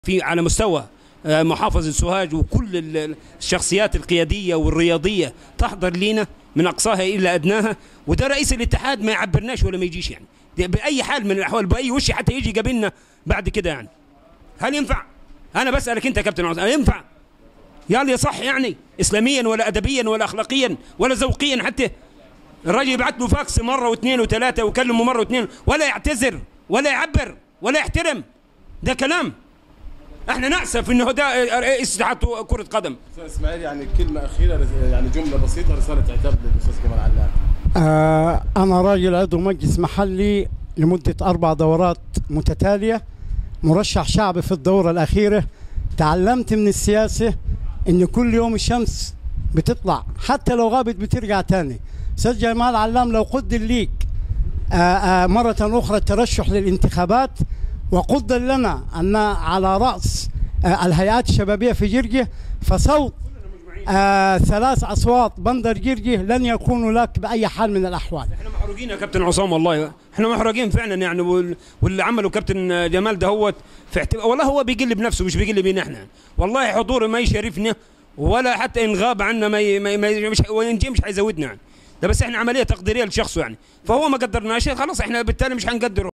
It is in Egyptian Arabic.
في على مستوى آه، محافظة سوهاج وكل ال- الشخصيات القيادية والرياضية تحضر لينا من أقصاها إلى أدناها وده رئيس الاتحاد ما يعبرناش ولا ما يجيش يعني ده بأي حال من الأحوال بأي وش حتى يجي يقابلنا بعد كده يعني هل ينفع؟ أنا بسألك أنت يا كابتن عثمان هل ينفع؟ يا لي صح يعني إسلاميا ولا أدبيا ولا أخلاقيا ولا ذوقيا حتى الراجل يبعت له فاكس مرة واثنين وثلاثة ويكلمه مرة واثنين ولا يعتذر ولا يعبر ولا يحترم ده كلام احنا نأسف انه ده رئيس اتحاد كرة قدم استاذ اسماعيل يعني كلمه اخيره رس- يعني جمله بسيطه رساله عتاب للاستاذ كمال علام آه، أنا راجل عضو مجلس محلي لمدة أربع دورات متتالية مرشح شعبي في الدورة الأخيرة تعلمت من السياسة إن كل يوم الشمس بتطلع حتى لو غابت بترجع تاني أستاذ جمال علام لو قدر ليك آه، آه، مرة أخرى الترشح للانتخابات وقدر لنا أن على رأس آه، الهيئات الشبابية في جرجة فصوت آه ثلاث أصوات بندر جرجي لن يكونوا لك بأي حال من الأحوال احنا محروقين يا كابتن عصام والله احنا محروقين فعلا يعني وال- واللي عمله كابتن جمال دهوت في اعتبار والله هو بيقل بنفسه مش بيقل بينا احنا والله حضوره ما يشرفنا ولا حتى ان غاب عنا ما, ي... ما, ي... ما ي... مش وان جه مش هيزودنا يعني ده بس احنا عمليه تقديريه لشخصه يعني فهو ما قدرناش خلاص احنا بالتالي مش هنقدره